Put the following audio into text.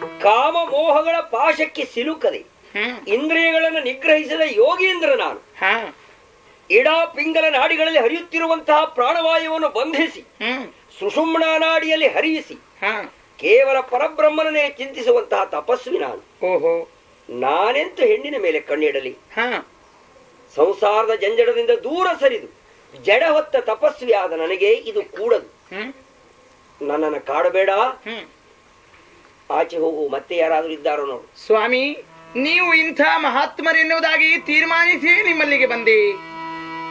ಕಾಮ ಮೋಹಗಳ ಪಾಶಕ್ಕೆ ಸಿಲುಕದೆ ಹ್ಮ್ ಇಂದ್ರಿಯಗಳನ್ನು ನಿಗ್ರಹಿಸಿದ ಯೋಗೀಂದ್ರ ನಾನು ಹಾ ಇಡಾ ಪಿಂಗಲ ನಾಡಿಗಳಲ್ಲಿ ಹರಿಯುತ್ತಿರುವಂತಹ ಪ್ರಾಣವಾಯುವನ್ನು ಬಂಧಿಸಿ ಹ್ಮ್ ಸುಷುಮ್ನ ನಾಡಿಯಲ್ಲಿ ಹರಿಯಿಸಿ ಹಾ ಕೇವಲ ಪರಬ್ರಹ್ಮನನ್ನೇ ಚಿಂತಿಸುವಂತಹ ತಪಸ್ವಿ ನಾನು ಓಹೋ ನಾನೆಂತು ಹೆಣ್ಣಿನ ಮೇಲೆ ಕಣ್ಣಿಡಲಿ ಹಾ ಸಂಸಾರದ ಜಂಜಡದಿಂದ ದೂರ ಸರಿದು ಜಡ ಹೊತ್ತ ತಪಸ್ವಿ ಆದ ನನಗೆ ಇದು ಕೂಡದು ಹ್ಮ್ ನನ್ನನ್ನು ಕಾಡಬೇಡ ಹ್ಮ್ ಆಚೆ ಹೋಗು ಮತ್ತೆ ಯಾರಾದ್ರೂ ಇದ್ದಾರೋ ನೋಡು ಸ್ವಾಮಿ ನೀವು ಇಂಥ ಮಹಾತ್ಮರೆನ್ನುವುದಾಗಿ ತೀರ್ಮಾನಿಸಿ ನಿಮ್ಮಲ್ಲಿಗೆ ಬಂದೆ